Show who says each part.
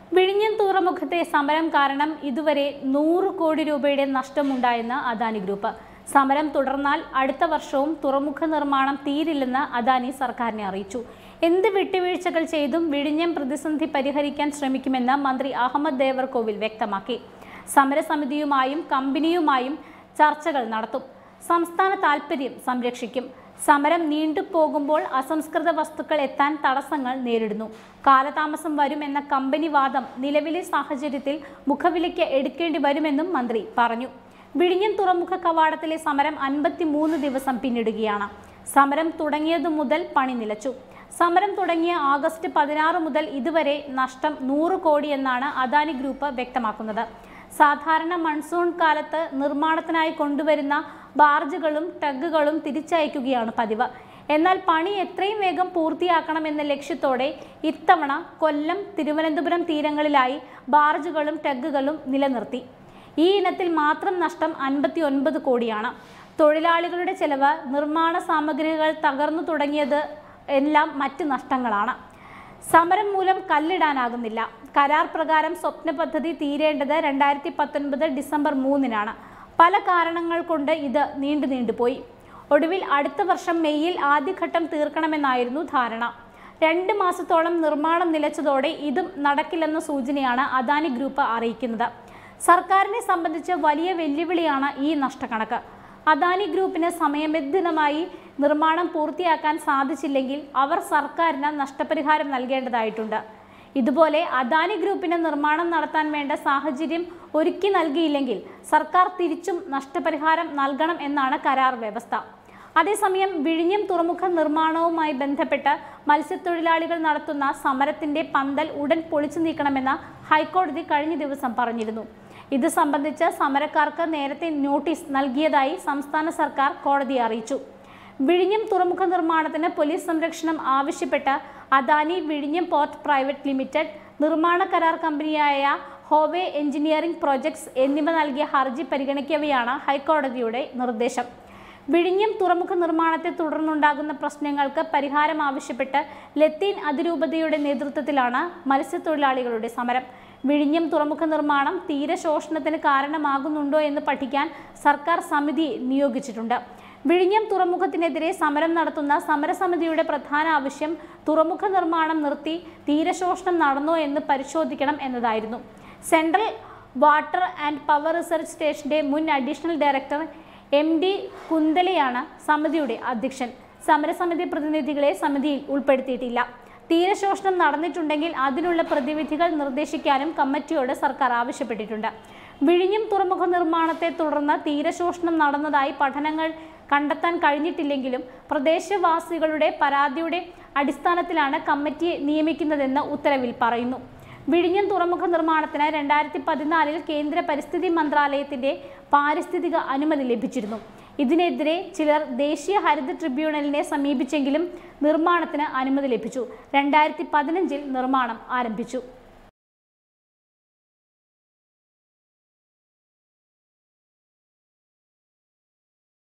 Speaker 1: വിഴിഞ്ഞം തുറമുഖത്തെ സമരം കാരണം ഇതുവരെ നൂറ് കോടി രൂപയുടെ നഷ്ടമുണ്ടായെന്ന് അദാനി ഗ്രൂപ്പ് സമരം തുടർന്നാൽ അടുത്ത വർഷവും തുറമുഖ നിർമ്മാണം തീരില്ലെന്ന് അദാനി സർക്കാരിനെ അറിയിച്ചു എന്ത് വിട്ടുവീഴ്ചകൾ ചെയ്തും വിഴിഞ്ഞം പ്രതിസന്ധി പരിഹരിക്കാൻ ശ്രമിക്കുമെന്ന് മന്ത്രി അഹമ്മദ് ദേവർകോവിൽ വ്യക്തമാക്കി സമരസമിതിയുമായും കമ്പനിയുമായും ചർച്ചകൾ നടത്തും സംസ്ഥാന താൽപ്പര്യം സംരക്ഷിക്കും സമരം നീണ്ടുപോകുമ്പോൾ അസംസ്കൃത വസ്തുക്കൾ എത്താൻ തടസ്സങ്ങൾ നേരിടുന്നു കാലതാമസം വരുമെന്ന കമ്പനി വാദം നിലവിലെ സാഹചര്യത്തിൽ മുഖവിലയ്ക്ക് എടുക്കേണ്ടി വരുമെന്നും മന്ത്രി പറഞ്ഞു വിഴിഞ്ഞം തുറമുഖ കവാടത്തിലെ സമരം അൻപത്തിമൂന്ന് ദിവസം പിന്നിടുകയാണ് സമരം തുടങ്ങിയതു മുതൽ പണി നിലച്ചു സമരം തുടങ്ങിയ ആഗസ്റ്റ് പതിനാറ് മുതൽ ഇതുവരെ നഷ്ടം നൂറ് കോടി എന്നാണ് അദാനി ഗ്രൂപ്പ് വ്യക്തമാക്കുന്നത് സാധാരണ മൺസൂൺ കാലത്ത് നിർമ്മാണത്തിനായി കൊണ്ടുവരുന്ന ബാർജുകളും ടഗുകളും തിരിച്ചയക്കുകയാണ് പതിവ് എന്നാൽ പണി എത്രയും വേഗം പൂർത്തിയാക്കണമെന്ന ലക്ഷ്യത്തോടെ ഇത്തവണ കൊല്ലം തിരുവനന്തപുരം തീരങ്ങളിലായി ബാർജുകളും ടഗുകളും നിലനിർത്തി ഈ ഇനത്തിൽ മാത്രം നഷ്ടം അൻപത്തി ഒൻപത് കോടിയാണ് തൊഴിലാളികളുടെ ചെലവ് നിർമ്മാണ സാമഗ്രികൾ തകർന്നു തുടങ്ങിയത് എല്ലാം മറ്റ് നഷ്ടങ്ങളാണ് സമരം മൂലം കല്ലിടാനാകുന്നില്ല കരാർ പ്രകാരം സ്വപ്ന പദ്ധതി തീരേണ്ടത് രണ്ടായിരത്തി പത്തൊൻപത് ഡിസംബർ മൂന്നിനാണ് പല കാരണങ്ങൾ കൊണ്ട് ഇത് നീണ്ടു നീണ്ടുപോയി ഒടുവിൽ അടുത്ത വർഷം മെയ്യിൽ ആദ്യഘട്ടം തീർക്കണമെന്നായിരുന്നു ധാരണ രണ്ട് മാസത്തോളം നിർമ്മാണം നിലച്ചതോടെ ഇതും നടക്കില്ലെന്ന സൂചനയാണ് അദാനി ഗ്രൂപ്പ് അറിയിക്കുന്നത് സർക്കാരിനെ സംബന്ധിച്ച് വലിയ വെല്ലുവിളിയാണ് ഈ നഷ്ടക്കണക്ക് അദാനി ഗ്രൂപ്പിന് സമയബന്ധിതമായി നിർമ്മാണം പൂർത്തിയാക്കാൻ സാധിച്ചില്ലെങ്കിൽ അവർ സർക്കാരിന് നഷ്ടപരിഹാരം നൽകേണ്ടതായിട്ടുണ്ട് ഇതുപോലെ അദാനി ഗ്രൂപ്പിന് നിർമ്മാണം നടത്താൻ വേണ്ട സാഹചര്യം ഒരുക്കി നൽകിയില്ലെങ്കിൽ സർക്കാർ തിരിച്ചും നഷ്ടപരിഹാരം നൽകണം എന്നാണ് കരാർ വ്യവസ്ഥ അതേസമയം വിഴിഞ്ഞം തുറമുഖ നിർമ്മാണവുമായി ബന്ധപ്പെട്ട് മത്സ്യത്തൊഴിലാളികൾ നടത്തുന്ന സമരത്തിന്റെ പന്തൽ ഉടൻ പൊളിച്ചു നീക്കണമെന്ന് ഹൈക്കോടതി കഴിഞ്ഞ ദിവസം പറഞ്ഞിരുന്നു ഇത് സംബന്ധിച്ച് സമരക്കാർക്ക് നേരത്തെ നോട്ടീസ് നൽകിയതായി സംസ്ഥാന സർക്കാർ കോടതിയെ അറിയിച്ചു വിഴിഞ്ഞം തുറമുഖ നിർമ്മാണത്തിന് പോലീസ് സംരക്ഷണം ആവശ്യപ്പെട്ട് അദാനി വിഴിഞ്ഞം പോർട്ട് പ്രൈവറ്റ് ലിമിറ്റഡ് നിർമ്മാണ കരാർ കമ്പനിയായ ഹോവേ എഞ്ചിനീയറിംഗ് പ്രോജക്ട്സ് എന്നിവ നൽകിയ ഹർജി പരിഗണിക്കവെയാണ് ഹൈക്കോടതിയുടെ നിർദ്ദേശം വിഴിഞ്ഞം തുറമുഖ നിർമ്മാണത്തെ തുടർന്നുണ്ടാകുന്ന പ്രശ്നങ്ങൾക്ക് പരിഹാരം ആവശ്യപ്പെട്ട് ലത്തീൻ അതിരൂപതയുടെ നേതൃത്വത്തിലാണ് മത്സ്യത്തൊഴിലാളികളുടെ സമരം വിഴിഞ്ഞം തുറമുഖ നിർമ്മാണം തീരശോഷണത്തിന് കാരണമാകുന്നുണ്ടോ എന്ന് പഠിക്കാൻ സർക്കാർ സമിതിയെ നിയോഗിച്ചിട്ടുണ്ട് വിഴിഞ്ഞം തുറമുഖത്തിനെതിരെ സമരം നടത്തുന്ന സമരസമിതിയുടെ പ്രധാന ആവശ്യം തുറമുഖ നിർമ്മാണം നിർത്തി തീരശോഷണം നടന്നോ എന്ന് പരിശോധിക്കണം എന്നതായിരുന്നു central water and power research സ്റ്റേഷന്റെ മുൻ അഡീഷണൽ ഡയറക്ടർ എം ഡി കുന്തലയാണ് സമിതിയുടെ അധ്യക്ഷൻ സമരസമിതി പ്രതിനിധികളെ സമിതിയിൽ ഉൾപ്പെടുത്തിയിട്ടില്ല തീരശോഷണം നടന്നിട്ടുണ്ടെങ്കിൽ അതിനുള്ള പ്രതിവിധികൾ നിർദ്ദേശിക്കാനും കമ്മിറ്റിയോട് സർക്കാർ ആവശ്യപ്പെട്ടിട്ടുണ്ട് വിഴിഞ്ഞം തുറമുഖ നിർമ്മാണത്തെ തുടർന്ന് തീരശോഷണം നടന്നതായി പഠനങ്ങൾ കണ്ടെത്താൻ കഴിഞ്ഞിട്ടില്ലെങ്കിലും പ്രദേശവാസികളുടെ പരാതിയുടെ അടിസ്ഥാനത്തിലാണ് കമ്മിറ്റിയെ നിയമിക്കുന്നതെന്ന് ഉത്തരവിൽ പറയുന്നു വിഴിഞ്ഞം തുറമുഖ നിർമ്മാണത്തിന് രണ്ടായിരത്തി പതിനാലിൽ കേന്ദ്ര പരിസ്ഥിതി മന്ത്രാലയത്തിന്റെ പാരിസ്ഥിതിക അനുമതി ലഭിച്ചിരുന്നു ഇതിനെതിരെ ചിലർ ദേശീയ ഹരിത ട്രിബ്യൂണലിനെ സമീപിച്ചെങ്കിലും നിർമ്മാണത്തിന് അനുമതി ലഭിച്ചു രണ്ടായിരത്തി പതിനഞ്ചിൽ നിർമ്മാണം ആരംഭിച്ചു